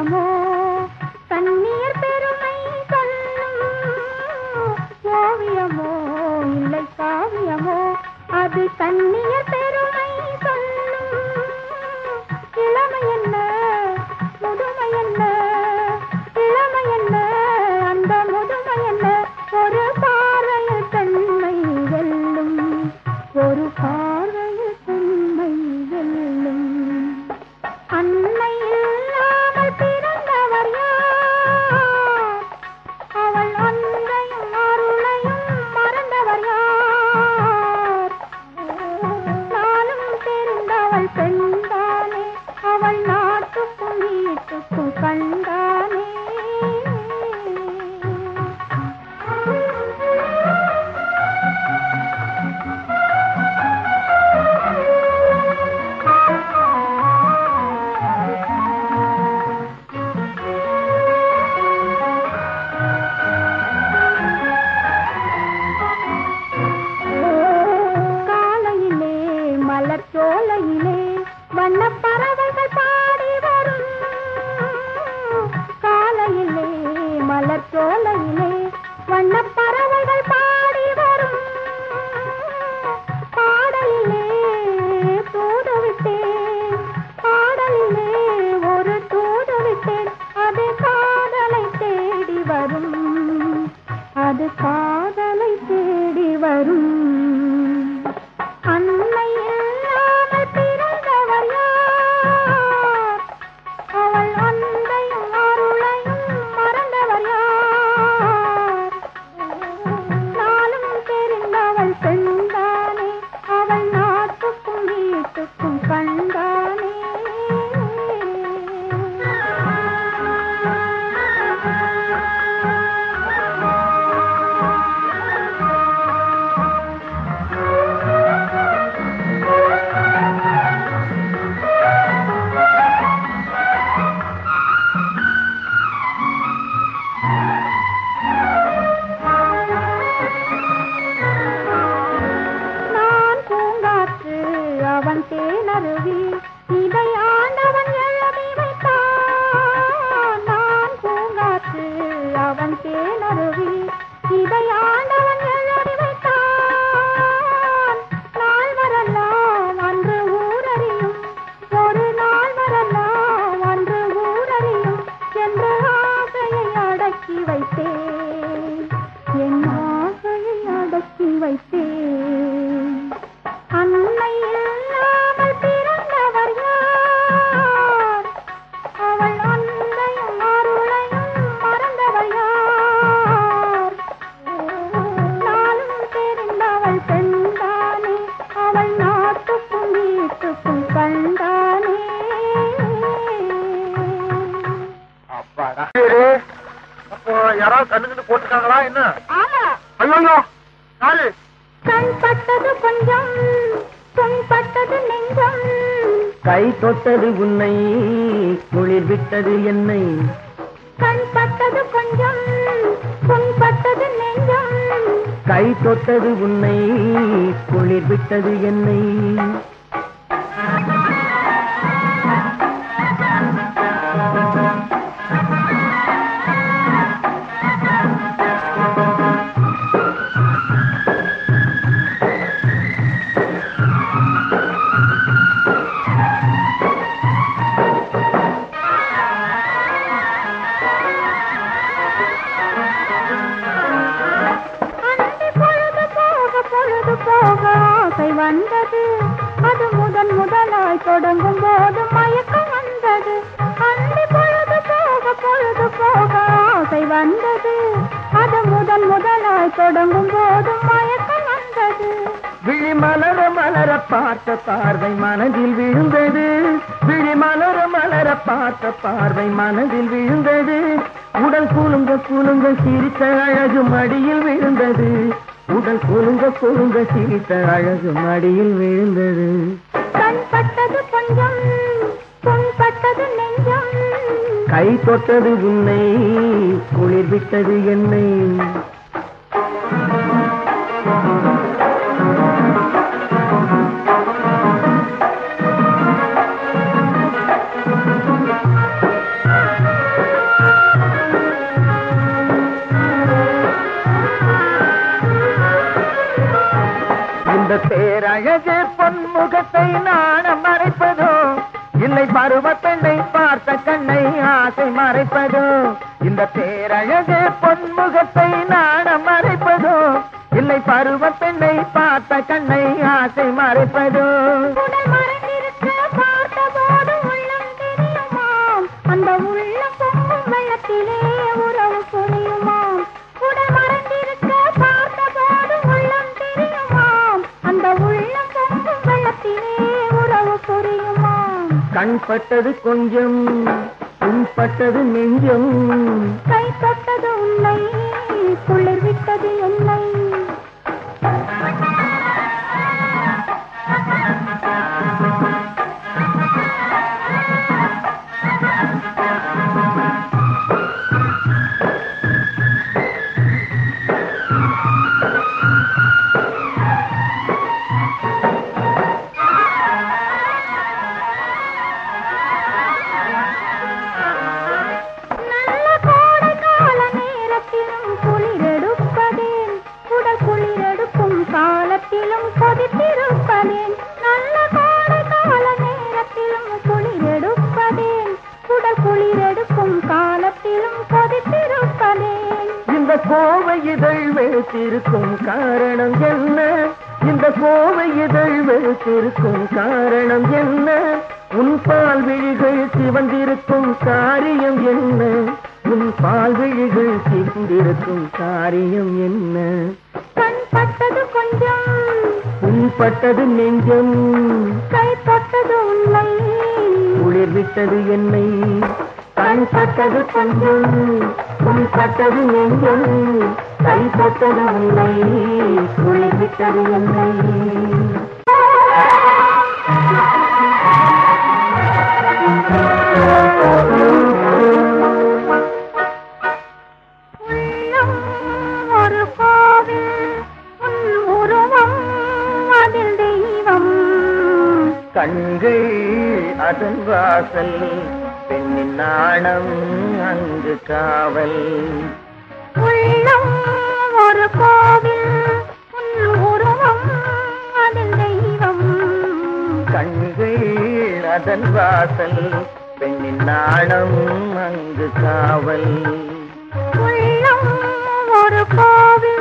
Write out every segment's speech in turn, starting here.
ஓவியமோ கண்ணீர் பெருமை சொல்லும் ஓவியமோ இல்லை காவியமோ அது கண்ணீர் பெருமை சொல்லும் இளமை என்ன முதுமை என்ன இளமை என்ன அந்த முதுமை என்ன ஒரு பார்வையில் பெண்மை வெல்லும் ஒரு பார்வையில் பெண்மை வெல்லும் அன்னை இல்லாமல் பிறந்தவர் யார் அவள் அன்பையும் அருளையும் மறந்தவர் யார் நானும் தெரிந்தவள் பெண்தானே அவள் நாட்டுக்கும் வீட்டுக்கும் கண்டானே காலையிலே மலர் சோலையிலே வண்ணப் பறவைகள் பாடி வரும் காலையிலே மலர் சோலையிலே வண்ணப் பறவைகள் பாடி வரும் பாடலிலே தூது விட்டேன் பாடலிலே ஒரு தூது விட்டேன் அது காதலை தேடி வரும் அது காதலை தேடி வரும் அன்னை இல்லாமல் பிறந்தவர் யார் அவள் அன்பையும் அருளையும் மறந்தவர் யார் நானும் தெரிந்தவள் பெண்தானே அவள் நாட்டுக்கும் வீட்டுக்கும் கண்டானே நான் பூங்காற்று அவன் தேனருவி இதை ஆண்டவன் எழுதி வைத்தான் நான் பூங்காற்று அவன் தேனருவி இதை ஆண்டவன் எழுதி வைத்தான் நாள் வரலாம் அன்று ஊரறியும் ஒரு நாள் வரலாம் அன்று ஊரறியும் என்று ஆசையை அடக்கி வைத்தேன் என் ஆசையை அடக்கி வைத்தேன் அன்னை இல்லாமல் பிறந்தவர் யார் அவள் அன்பையும் அருளையும் மறந்தவர் யார் நாளும் தெரிந்தவள் பெண்தானே அவள் நாட்டுக்கும் வீட்டுக்கும் கண்டானே அப்பாடா அப்போ யாராவது கண்ணுக்கு போட்டுருக்காங்களா என்ன ஆமா ஐயோ யாரு கண் பட்டது கொஞ்சம் புண்பட்டது நெஞ்சம் கை தொட்டது உன்னை குளிர் விட்டது என்னை கண் பட்டது கொஞ்சம் புண்பட்டது நெஞ்சம் கை தொட்டது உன்னை குளிர் விட்டது என்னை அந்தி பொழுது போக பொழுது போக ஆசை வந்தது அது முதன் முதலாய் தொடங்கும் போது மயக்கம் வந்தது அந்தி பொழுது போக பொழுது போக ஆசை வந்தது அது முதன் முதலாய் தொடங்கும் போது மயக்கம் வந்தது விழி மலர மலர பார்த்த பார்வை மனதில் விழுந்தது விழி மலர மலர பார்த்த பார்வை மனதில் விழுந்தது உடல் குலுங்க குலுங்க சிரித்த அழகு மடியில் விழுந்தது உடல் குலுங்க குலுங்க சிரித்த அழகு மடியில் விழுந்தது கண் பட்டது கொஞ்சம் புண்பட்டது நெஞ்சம் கை தொட்டது உன்னை குளிர் விட்டது என்னை இல்லை பருவ பெண்ணை பார்த்த கண்ணை ஆசை மறைப்பதோ இந்த பேரழகு பொன்முகத்தை நாணம் மறைப்பதோ இல்லை பருவ பெண்ணை பார்த்த கண்ணை ஆசை மறைப்பதோ உடல் மறைந்திருக்க பார்த்தபோது உள்ளம் தெரியுமாம் அந்த உள்ளம் பொங்கும் வெள்ளத்திலே உறவு புரியுமாம் உடல் மறைந்திருக்க பார்த்தபோது உள்ளம் தெரியுமாம் அந்த உள்ளம் பொங்கும் வெள்ளத்திலே உறவு புரியுமாம் கண் பட்டது கொஞ்சம் உன்பட்டது நெஞ்சம் கை தொட்டது உன்னை குளிர் விட்டது என்னை நல்ல கோடை கால நேரத்திலும் குளிரெடுப்பதேன் உடல் குளிரெடுக்கும் காலத்திலும் கொதித்திருப்பதேன் நல்ல கோடை கால நேரத்திலும் குளிரெடுப்பதேன் உடல் குளிரெடுக்கும் காலத்திலும் கொதித்திருப்பதேன் இந்த கோவை இதழ் வெளுத்திருக்கும் காரணம் என்ன இந்த கோவை இதழ் வெளுத்திருக்கும் காரணம் என்ன உன் பால் விழிகள் சிவந்திருக்கும் காரியம் என்ன உன் பால் விழிகள் சிவந்திருக்கும் காரியம் என்ன கண் பட்டது கொஞ்சம் உன் பட்டது நெஞ்சம் கை தொட்டது உன்னை குளிர் விட்டது என்னை கண் பட்டது கொஞ்சம் உன் பட்டது நெஞ்சம் கை பட்டது உன்னை குளிர் விட்டது என்னை உள்ளம் ஒரு கோவில் உன் உருவம் அதில் தெய்வம் கண்கள் அதன் வாசல் பெண்ணின் நாணம் அங்கு காவல் உள்ளம் ஒரு கோவில் உன் உருவம் அதில் தெய்வம் கண்கள் அதன் வாசல் பெண்ணின் நாணம் அங்கு காவல் உள்ளம் ஒரு கோவில்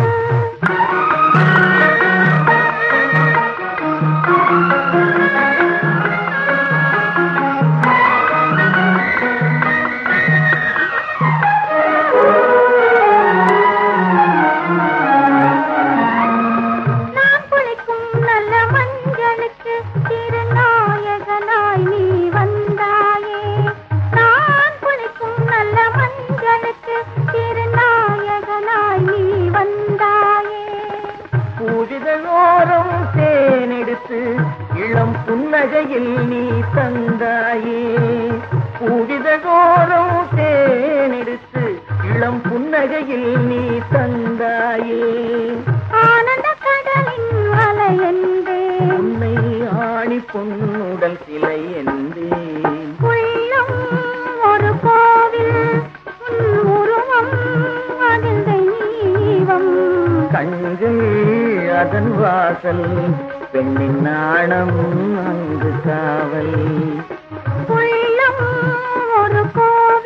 நான் குளிக்கும் நல்ல மஞ்சளுக்கு திருநாயகனாய் நீ வந்தாயே நான் குளிக்கும் நல்ல மஞ்சளுக்கு திருநாயகனாய் நீ வந்தாயே பூஜிதோறும் தேனெடுத்து இளம் புன்னகையில் நீ தந்தாயே பூஜிதோறும் தேனெடுத்து இளம் புன்னகையில் நீ தந்தாயே ஆனந்த கடலின் அலை என்பேன் உன்னை ஆணி பொன்னுடல் சிலை என்றேன் உள்ளம் ஒரு கோவில் உன் உருவம் அதில் தெய்வம் கண்கள் அதன் வாசல் பெண்ணின் நாணம் அங்கு காவல் உள்ளம் ஒரு கோவில்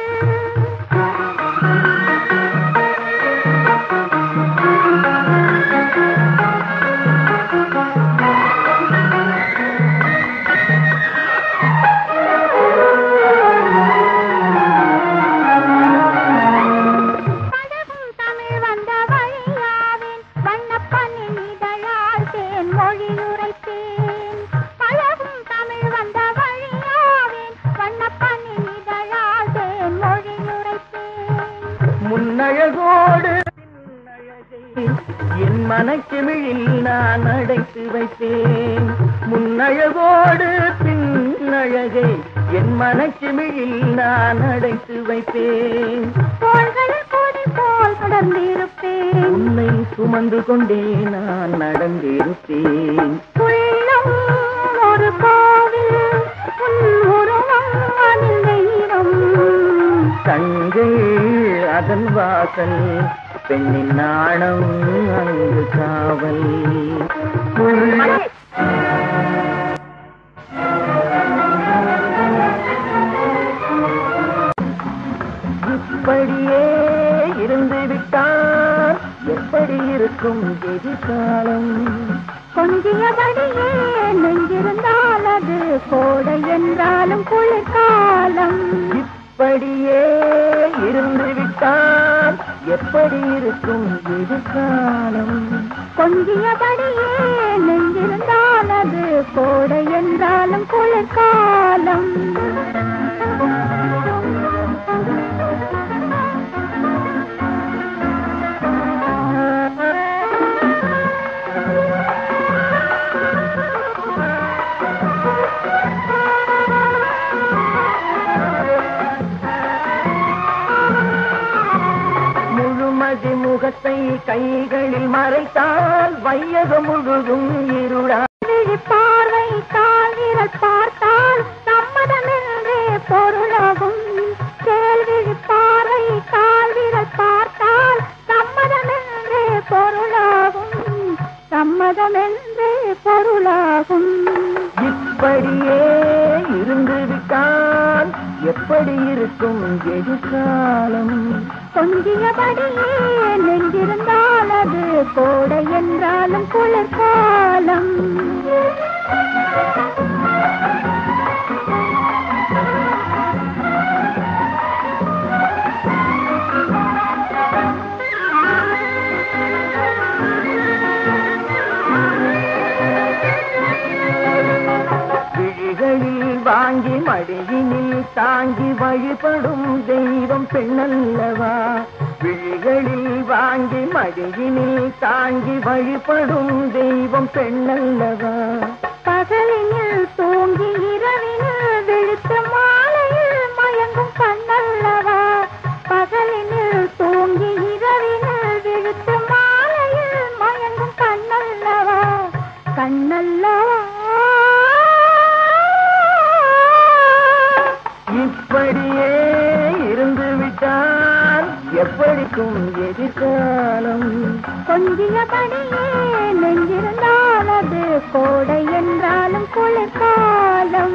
பழகும் தமிழ் வந்த வழியாவேன் வண்ணப்பண்ணின் இதழால் தேன் மொழி உரைத்தேன் பழகும் தமிழ் வந்த வழியாவேன் வண்ணப்பண்ணின் இதழால் தேன் மொழி உரைத்தேன் முன்னழகோடு பின்னழகை என் மனக்கிமிழில் நான் அடைத்து வைத்தேன் முன்னழகோடு பின்னழகை என் மனக்கிமிழில் நான் அடைத்து வைத்தேன் தோள்களில் கொடி போல் தொடர்ந்திருப்பேன் உன்னை சுமந்து கொண்டே நான் நடந்திருப்பேன் உள்ளம் ஒரு கோவில் உன் உருவம் அதில் தெய்வம் கண்கள் அதன் வாசல் பெண்ணின் நாணம் அங்கு காவல் உள்ள- இப்படியே இருந்து விட்டால் எப்படி இருக்கும் எதிர்காலம் கொஞ்சியபடியே நெஞ்சிருந்தால் அது கோடை என்றாலும் குளிர்காலம் இப்படியே இருந்து விட்டால் எப்படி இருக்கும் எதிர்காலம் கொஞ்சியபடியே நெஞ்சிருந்தால் அது கோடை என்றாலும் குளிர்காலம் முழுமதி முகத்தை கைகளில் மறைத்தால் வையகம் முழுதும் இருளா விழி பார்வை கால் விரல் பார்த்தால் சம்மதமென்றே பொருளாகும் கேள்விழி பார்வை கால் விரல் பார்த்தால் சம்மதமென்றே பொருளாகும் சம்மதமென்றே பொருளாகும் இப்படியே இருந்து விட்டால் எப்படி இருக்கும் எதிர்காலம் கொஞ்சியபடியே நெஞ்சிருந்தால் அது கோடை என்றாலும் குளிர்காலம் விழிகளில் வாங்கி மடியினில் தாங்கி வழிபடும் தெய்வம் பெண்ணல்லவா விழிகளில் வாங்கி மடியினில் தாங்கி வழிபடும் தெய்வம் பெண்ணல்லவா பகலினில் தூங்கி இரவினில் விழித்து மாலையில் மயங்கும் கண்ணல்லவா பகலினில் தூங்கி இரவினில் விழித்து மாலையில் மயங்கும் கண்ணல்லவா கண்ணல்லவா இப்படியே இருந்து விட்டால் எப்படிக்கும் எதிர்காலம் கொஞ்சியபடியே நெஞ்சிருந்தால் அது கோடை என்றாலும் குளிர்காலம்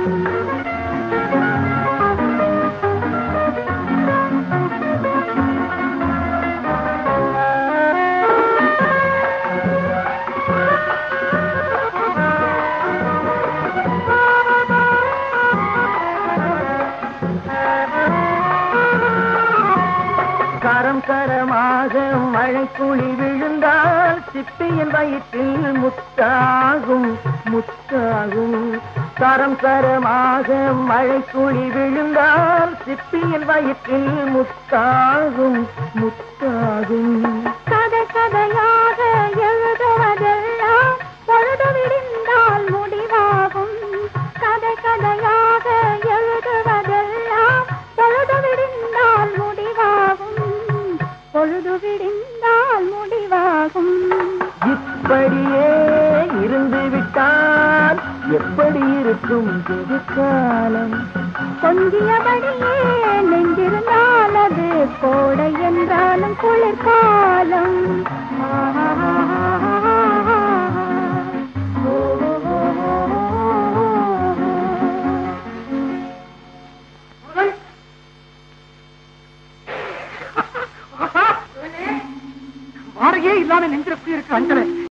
கரம் கரமாக மழை துளி விழுந்தால் சிப்பியின் வயிற்றில் முத்தாகும் முத்தாகும் கரம் கரமாக மழை துளி விழுந்தால் சிப்பியின் வயிற்றில் முத்தாகும் முத்தாகும் கதை கதையாக எழுதுவதெல்லாம் பொழுது விடிந்தால் முடிவாகும் கதை கதையாக எழுதுவதெல்லாம் பொழுது விடிந்தால் முடிவாகும் பொழுது விடிந்தால் முடிவாகும் இப்படியே இருந்து விட்டால் எப்படி இருக்கும் எதிர்காலம் கொஞ்சியபடியே நெஞ்சிருந்தால் அது கோடை என்றாலும் குளிர்காலம் வாடகையே இல்லாம நெஞ்சில குடி இருக்கு அஞ்சலை